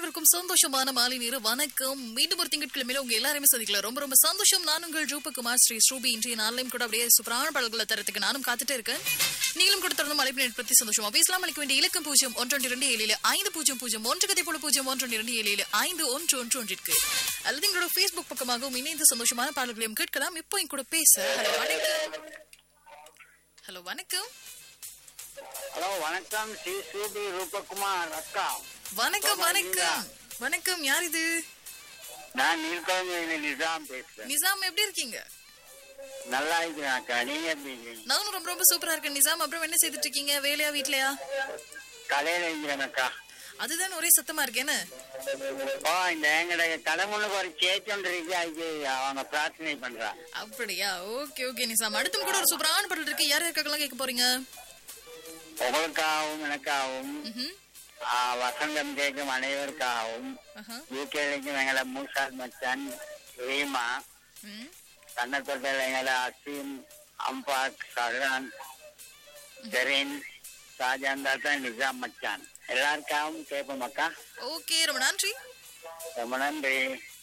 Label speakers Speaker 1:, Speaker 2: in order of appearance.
Speaker 1: அனைவருக்கும் சந்தோஷமான மாலை நேரம் வணக்கம் மீண்டும் ஒரு திங்கட்கிழமையில உங்க எல்லாருமே சந்திக்கலாம் ரொம்ப ரொம்ப சந்தோஷம் நான் உங்கள் ரூபகுமார் ஸ்ரீ ஸ்ரூபி இன்றைய நாளையும் கூட அப்படியே சூப்பரான படங்களை தரத்துக்கு நானும் காத்துட்டே இருக்கேன் நீங்களும் கூட தொடர்ந்து மலைப்பினை பற்றி சந்தோஷமா பேசலாம் அளிக்க வேண்டிய இலக்கம் பூஜ்ஜியம் ஒன்று இரண்டு ஏழில் ஐந்து பூஜ்ஜியம் பூஜ்ஜியம் ஒன்று கதை போல பூஜ்ஜியம் ஒன்று இரண்டு ஏழில் ஐந்து ஒன்று ஒன்று ஒன்றிற்கு அல்லது எங்களோட ஃபேஸ்புக் பக்கமாகவும் இணைந்து சந்தோஷமான பாடல்களையும் கேட்கலாம் இப்போ என் கூட பேச ஹலோ வணக்கம் ஹலோ வணக்கம்
Speaker 2: ஹலோ வணக்கம் ஸ்ரீ சூபி ரூபகுமார் அக்கா
Speaker 1: வணக்கம் வணக்கம் வணக்கம் யார் இது
Speaker 2: நான் நீலகிழமை நிசாம் பேசுறேன்
Speaker 1: நிசாம் எப்படி இருக்கீங்க
Speaker 2: நல்லா இருக்கிறேன் அக்கா நீங்க எப்படி இருக்கீங்க
Speaker 1: நானும் ரொம்ப ரொம்ப சூப்பரா இருக்கேன் நிசாம் அப்புறம் என்ன செய்துட்டு இருக்கீங்க வேலையா வீட்லயா
Speaker 2: கடையில இருக்கிறேன் அக்கா
Speaker 1: அதுதான் ஒரே சத்தமா இருக்கு என்ன
Speaker 2: ஓ இந்த எங்களுடைய கடமுனுக்கு ஒரு சேச்சு ஒன்று இருக்கு அதுக்கு அவங்க பிரார்த்தனை பண்றாங்க
Speaker 1: அப்படியா ஓகே ஓகே நிசாம் அடுத்தும் கூட ஒரு சூப்பரான பாடல் இருக்கு யார் யாருக்காகலாம் கேட்க போறீங்க
Speaker 2: உங்களுக்காகவும் எனக்காகவும்
Speaker 1: ம்ஹும்.
Speaker 2: ஆ, வசந்தம் கேட்கும் அனைவருக்காகவும்
Speaker 1: ஆஹா.
Speaker 2: யூகேலைக்கும் எங்களை மூசால் மச்சான் ரீமா
Speaker 1: ம்.
Speaker 2: கண்ணத்தொட்டில் எங்களை அசீம் அம்பாக் சஹரான் ஜெரின் ஷாஜான் தாத்தா நிசாம் மச்சான் எல்லாருக்காகவும் கேட்போம் அக்கா
Speaker 1: ஓகே ரொம்ப நன்றி
Speaker 2: ரொம்ப நன்றி